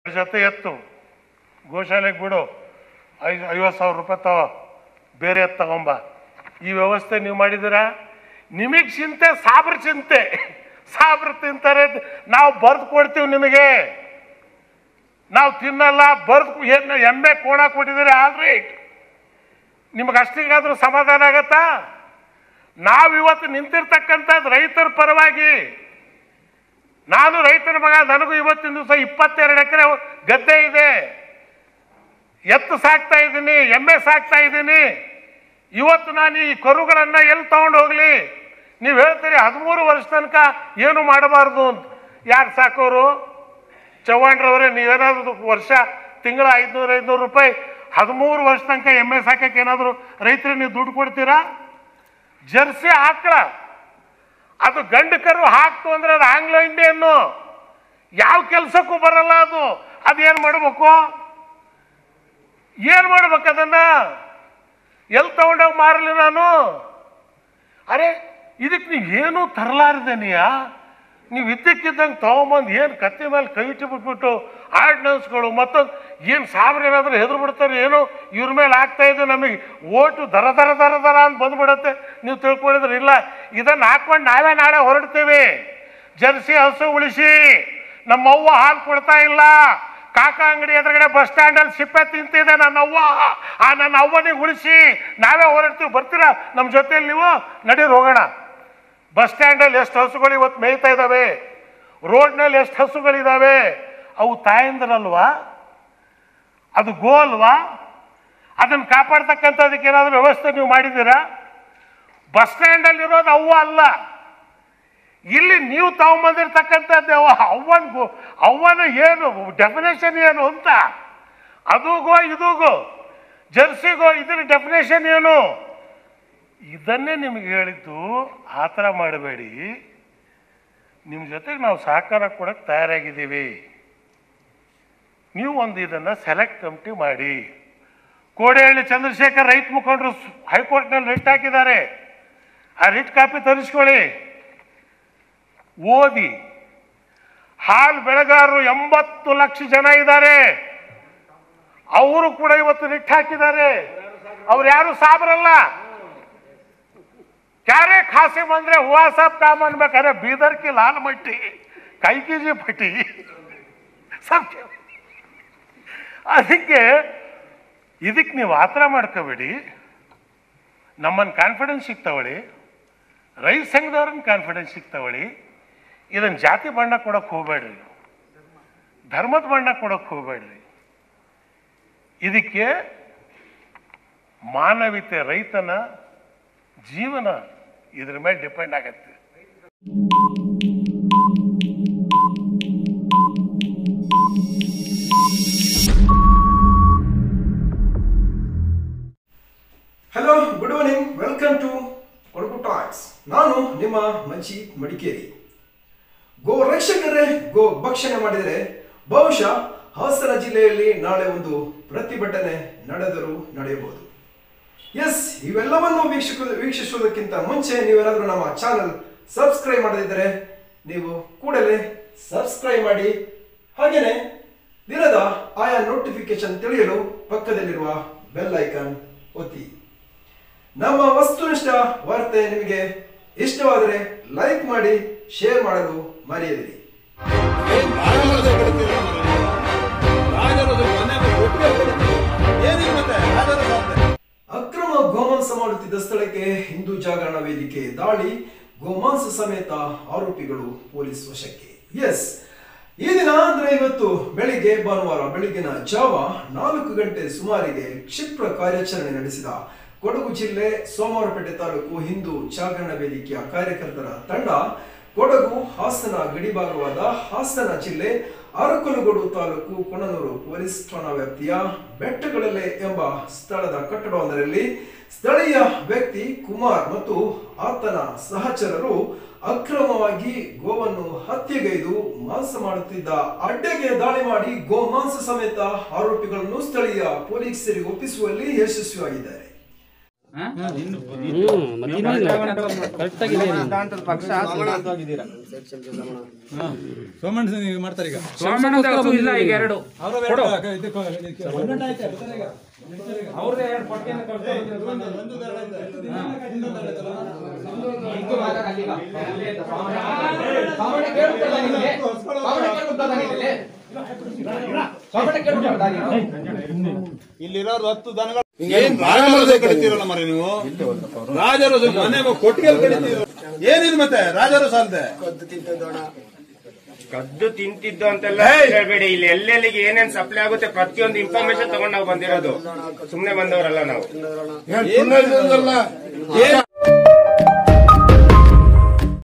ಜೊತೆ ಎತ್ತು ಗೋಶಾಲೆಗೆ ಬಿಡು ಐ ಐವತ್ತು ಸಾವಿರ ರೂಪಾಯಿ ತಗೋ ಬೇರೆ ಎತ್ತು ತಗೊಂಬ ಈ ವ್ಯವಸ್ಥೆ ನೀವು ಮಾಡಿದ್ದೀರಾ ನಿಮಗೆ ಚಿಂತೆ ಸಾಬ್ರ ಚಿಂತೆ ಸಾಬ್ರ ತಿಂತಾರೆ ನಾವು ಬರ್ದು ಕೊಡ್ತೀವಿ ನಿಮಗೆ ನಾವು ತಿನ್ನಲ್ಲ ಬರ್ದು ಏನು ಎಮ್ಮೆ ಕೋಣ ಕೊಟ್ಟಿದ್ದೀರಿ ಆಲ್ ರೈಟ್ ನಿಮಗೆ ಅಷ್ಟಿಗಾದ್ರೂ ಸಮಾಧಾನ ಆಗತ್ತಾ ನಾವು ಇವತ್ತು ನಿಂತಿರ್ತಕ್ಕಂಥದ್ದು ರೈತರ ಪರವಾಗಿ ನಾನು ರೈತನ ಮಗ ನನಗೂ ಇವತ್ತಿನ ದಿವಸ ಇಪ್ಪತ್ತೆರಡು ಎಕರೆ ಗದ್ದೆ ಇದೆ ಎತ್ತು ಸಾಕ್ತಾ ಇದ್ದೀನಿ ಎಮ್ಮೆ ಸಾಕ್ತಾ ಇದ್ದೀನಿ ಇವತ್ತು ನಾನು ಈ ಕರುಗಳನ್ನು ಎಲ್ಲಿ ತಗೊಂಡು ಹೋಗ್ಲಿ ನೀವು ಹೇಳ್ತೀರಿ ಹದಿಮೂರು ವರ್ಷ ತನಕ ಏನು ಮಾಡಬಾರ್ದು ಅಂತ ಯಾರು ಸಾಕೋರು ಚವ್ಹಾಣ್ರವರೇ ನೀವೇನಾದ್ರು ವರ್ಷ ತಿಂಗಳ ಐದುನೂರು ಐದುನೂರು ರೂಪಾಯಿ ಹದಿಮೂರು ವರ್ಷ ತನಕ ಎಮ್ಮೆ ಸಾಕಕ್ಕೆ ಏನಾದರೂ ರೈತರಿಗೆ ನೀವು ದುಡ್ಡು ಕೊಡ್ತೀರಾ ಜರ್ಸಿ ಆಕಳ ಅದು ಗಂಡು ಕರು ಹಾಕ್ತು ಅಂದ್ರೆ ಅದು ಆಂಗ್ಲೋ ಇಂಡಿಯನ್ನು ಯಾವ ಕೆಲಸಕ್ಕೂ ಬರಲ್ಲ ಅದು ಅದೇನು ಮಾಡಬೇಕು ಏನು ಮಾಡ್ಬೇಕು ಅದನ್ನ ಎಲ್ಲಿ ತಗೊಂಡೋಗಿ ಮಾರಲಿ ನಾನು ಅರೆ ಇದಕ್ಕೆ ನೀವು ಏನೂ ತರಲಾರ್ದೇನಿಯ ನೀವು ಇದ್ದಕ್ಕಿದ್ದಂಗೆ ತೊಗೊಂಬಂದು ಏನು ಕತ್ತಿ ಮೇಲೆ ಕೈ ಇಟ್ಟು ಬಿಟ್ಬಿಟ್ಟು ಆರ್ಡಿನೆನ್ಸ್ಗಳು ಮತ್ತೊಂದು ಏನು ಸಾವಿರ ಏನಾದರೂ ಹೆದ್ರು ಬಿಡ್ತಾರೆ ಏನೋ ಇವ್ರ ಮೇಲೆ ಆಗ್ತಾ ಇದೆ ನಮಗೆ ಓಟು ದರ ದರ ದರ ದರ ಅಂತ ಬಂದ್ಬಿಡತ್ತೆ ನೀವು ತಿಳ್ಕೊಂಡಿದ್ರೆ ಇಲ್ಲ ಇದನ್ನು ಹಾಕ್ಕೊಂಡು ನಾವೇ ನಾಳೆ ಹೊರಡ್ತೀವಿ ಜರ್ಸಿ ಹಸು ಉಳಿಸಿ ನಮ್ಮವ್ವ ಹಾಲು ಕೊಡ್ತಾ ಇಲ್ಲ ಕಾಕ ಅಂಗಡಿ ಎದುರುಗಡೆ ಬಸ್ ಸ್ಟ್ಯಾಂಡಲ್ಲಿ ಸಿಪ್ಪೆ ತಿಂತಿದೆ ನನ್ನ ಅವ್ವ ಆ ನನ್ನ ಅವ್ವನಿಗೆ ಉಳಿಸಿ ನಾವೇ ಹೊರಡ್ತೀವಿ ಬರ್ತೀರಾ ನಮ್ಮ ಜೊತೆಯಲ್ಲಿ ನೀವು ನಡೀರಿ ಹೋಗೋಣ ಬಸ್ ಸ್ಟ್ಯಾಂಡಲ್ಲಿ ಎಷ್ಟು ಹಸುಗಳು ಇವತ್ತು ಮೇಯ್ತಾ ಇದ್ದಾವೆ ರೋಡ್ನಲ್ಲಿ ಎಷ್ಟು ಹಸುಗಳಿದ್ದಾವೆ ಅವು ತಾಯಂದ್ರಲ್ವಾ ಅದು ಗೋ ಅಲ್ವಾ ಅದನ್ನು ಕಾಪಾಡ್ತಕ್ಕಂಥದಕ್ಕೆ ಏನಾದರೂ ವ್ಯವಸ್ಥೆ ನೀವು ಮಾಡಿದ್ದೀರಾ ಬಸ್ ಸ್ಟ್ಯಾಂಡಲ್ಲಿರೋದು ಅವ್ವ ಅಲ್ಲ ಇಲ್ಲಿ ನೀವು ತಗೊಂಬಂದಿರ್ತಕ್ಕಂಥದ್ದು ಅವ್ವ ಅವ್ವನ ಗೋ ಅವ್ವನ ಏನು ಡೆಫಿನೇಷನ್ ಏನು ಅಂತ ಅದು ಗೋ ಇದು ಗೋ ಜರ್ಸಿಗೋ ಇದ್ರ ಡೆಫಿನೇಷನ್ ಏನು ಇದನ್ನೇ ನಿಮಗೆ ಹೇಳಿದ್ದು ಆ ಥರ ಮಾಡಬೇಡಿ ನಿಮ್ಮ ಜೊತೆಗೆ ನಾವು ಸಹಕಾರ ಕೊಡಕ್ಕೆ ತಯಾರಾಗಿದ್ದೀವಿ ನೀವು ಒಂದು ಇದನ್ನು ಸೆಲೆಕ್ಟ್ ಕಮಿಟಿ ಮಾಡಿ ಕೋಡಿಹಳ್ಳಿ ಚಂದ್ರಶೇಖರ್ ರೈತ ಮುಖಂಡರು ಹೈಕೋರ್ಟ್ನಲ್ಲಿ ರಿಟ್ ಹಾಕಿದ್ದಾರೆ ಆ ರಿಟ್ ಕಾಪಿ ತರಿಸ್ಕೊಳ್ಳಿ ಓದಿ ಹಾಲು ಬೆಳೆಗಾರರು ಎಂಬತ್ತು ಲಕ್ಷ ಜನ ಇದ್ದಾರೆ ಅವರು ಕೂಡ ಇವತ್ತು ರಿಟ್ ಹಾಕಿದ್ದಾರೆ ಅವ್ರು ಯಾರು ಸಾಬ್ರಲ್ಲ ಕ್ಯಾರೆ ಖಾಸಿ ಬಂದ್ರೆ ಹುವಾ ಸಾಬ್ ಕಾಮ್ ಅನ್ಬೇಕಾದ್ರೆ ಬೀದರ್ ಕಿ ಲಾಲ್ ಮಟ್ಟಿ ಕೈ ಕೆ ಜಿ ಪಟ್ಟಿ ಸಬ್ ಅದಕ್ಕೆ ಇದಕ್ಕೆ ನೀವು ಆತರ ಮಾಡ್ಕೋಬೇಡಿ ನಮ್ಮನ್ನು ಕಾನ್ಫಿಡೆನ್ಸ್ ಸಿಗ್ತಾವಳಿ ರೈತ ಸಂಘದವ್ರನ್ನ ಕಾನ್ಫಿಡೆನ್ಸ್ ಸಿಗ್ತಾವಳಿ ಇದನ್ನು ಜಾತಿ ಬಣ್ಣ ಕೊಡೋಕೆ ಹೋಗಬೇಡ್ರಿ ಧರ್ಮದ ಬಣ್ಣ ಕೊಡೋಕೆ ಹೋಗಬೇಡ್ರಿ ಇದಕ್ಕೆ ಮಾನವೀಯತೆ ರೈತನ ಜೀವನ ಇದ್ರ ಮೇಲೆ ಡಿಪೆಂಡ್ ಆಗತ್ತೆ hello good evening welcome to Kodagu talks ನಾನು ನಿಮ್ಮ ಮಂಚಿ ಮಡಿಕೇರಿ ಗೋ ರಕ್ಷಕರೇ ಗೋ ಭಕ್ಷಣೆ ಮಾಡಿದರೆ ಬಹುಶಃ ಹಾಸನ ಜಿಲ್ಲೆಯಲ್ಲಿ ನಾಳೆ ಒಂದು ಪ್ರತಿಭಟನೆ ನಡೆದರೂ ನಡೆಯಬಹುದು ಎಸ್ ಇವೆಲ್ಲವನ್ನು ವೀಕ್ಷಕ ವೀಕ್ಷಿಸುವುದಕ್ಕಿಂತ ಮುಂಚೆ ನೀವೇನಾದರೂ ನಮ್ಮ ಚಾನಲ್ ಸಬ್ಸ್ಕ್ರೈಬ್ ಮಾಡದಿದ್ದರೆ ನೀವು ಕೂಡಲೇ ಸಬ್ಸ್ಕ್ರೈಬ್ ಮಾಡಿ ಹಾಗೆಯೇ ದಿನದ ಆಯಾ ನೋಟಿಫಿಕೇಶನ್ ತಿಳಿಯಲು ಪಕ್ಕದಲ್ಲಿರುವ ಬೆಲ್ ಐಕಾನ್ ಒತ್ತಿ ನಮ್ಮ ವಸ್ತುನಿಷ್ಠ ವಾರ್ತೆ ನಿಮಗೆ ಇಷ್ಟವಾದರೆ ಲೈಕ್ ಮಾಡಿ ಶೇರ್ ಮಾಡಲು ಮರೆಯದಿರಿ ಏನ್ ರಾಜನಗರದ ಕಳಿತೀರಿ ರಾಜನಗರದ ಮನೆಗೆ ಒಟ್ಟಿಗೆ ಕಳಿತೀರಿ ಏನಿಗೆ ಮತ್ತೆ ರಾಜನ ಸಾಧ್ಯ ಅಕ್ರಮ ಗೋಮಾಂಸ ಮಾಡುತ್ತಿದ್ದ ಸ್ಥಳಕ್ಕೆ ಹಿಂದೂ ಜಾಗರಣ ವೇದಿಕೆ ದಾಳಿ ಗೋಮಾಂಸ ಸಮೇತ ಆರೋಪಿಗಳು ಪೊಲೀಸ್ ವಶಕ್ಕೆ ಎಸ್ ಈ ದಿನ ಅಂದ್ರೆ ಇವತ್ತು ಬೆಳಿಗ್ಗೆ ಭಾನುವಾರ ಬೆಳಿಗ್ಗಿನ ಜಾವ ನಾಲ್ಕು ಗಂಟೆ ಸುಮಾರಿಗೆ ಕ್ಷಿಪ್ರ ಕಾರ್ಯಾಚರಣೆ ನಡೆಸಿದ ಕೊಡಗು ಜಿಲ್ಲೆ ಸೋಮವಾರಪೇಟೆ ತಾಲೂಕು ಹಿಂದೂ ಜಾಗರಣ ವೇದಿಕೆಯ ಕಾರ್ಯಕರ್ತರ ತಂಡ ಕೊಡಗು ಹಾಸನ ಗಡಿಭಾಗವಾದ ಹಾಸನ ಜಿಲ್ಲೆ ಅರಕಲಗೂಡು ತಾಲೂಕು ಕೊಣನೂರು ಪೊಲೀಸ್ ಠಾಣಾ ವ್ಯಾಪ್ತಿಯ ಬೆಟ್ಟಗಳಲ್ಲೇ ಎಂಬ ಸ್ಥಳದ ಕಟ್ಟಡವೊಂದರಲ್ಲಿ ಸ್ಥಳೀಯ ವ್ಯಕ್ತಿ ಕುಮಾರ್ ಮತ್ತು ಆತನ ಸಹಚರರು ಅಕ್ರಮವಾಗಿ ಗೋವನ್ನು ಹತ್ಯೆಗೈದು ಮಾಂಸ ಮಾಡುತ್ತಿದ್ದ ಅಡ್ಡೆಗೆ ದಾಳಿ ಮಾಡಿ ಗೋಮಾಂಸ ಸಮೇತ ಆರೋಪಿಗಳನ್ನು ಸ್ಥಳೀಯ ಪೊಲೀಸರಿಗೆ ಒಪ್ಪಿಸುವಲ್ಲಿ ಯಶಸ್ವಿಯಾಗಿದ್ದಾರೆ ಸೋಮಣ್ಣ ಈಗ ಮಾಡ್ತಾರೆ ಈಗ ಸೋಮಣ್ಣದ ಹಸು ಇಲ್ಲ ಈಗ ಎರಡು ಅವ್ರ ಕೊಡು. ಅವ್ರದೇ ಎರಡು ಪಟ್ಟಿಯನ್ನು ಕಳ್ಸ್ಕೊಂಡು ಇಲ್ಲಿರೋರು ಹತ್ತು ದನಗಳು ಏನ್ ರಾಜರಸ ಕಡಿತೀರಲ್ಲ ಮರಿ ನೀವು ರಾಜರಸ ಮನೆಗೆ ಕೊಟ್ಟಿಗೆ ಕಡಿತೀರ ಏನಿದು ಮತ್ತೆ ರಾಜರಸ ಅಲ್ದೆ ಕದ್ದು ತಿಂತಿದ್ದು ಅಂತೆಲ್ಲ ಹೇಳ್ಬೇಡಿ ಇಲ್ಲಿ ಎಲ್ಲೆಲ್ಲಿಗೆ ಏನೇನ್ ಸಪ್ಲೈ ಆಗುತ್ತೆ ಪ್ರತಿಯೊಂದು ಇನ್ಫಾರ್ಮೇಶನ್ ತಗೊಂಡ್ ನಾವು ಬಂದಿರೋದು ಸುಮ್ನೆ ಬಂದವರಲ್ಲ ನಾವು ಏನ್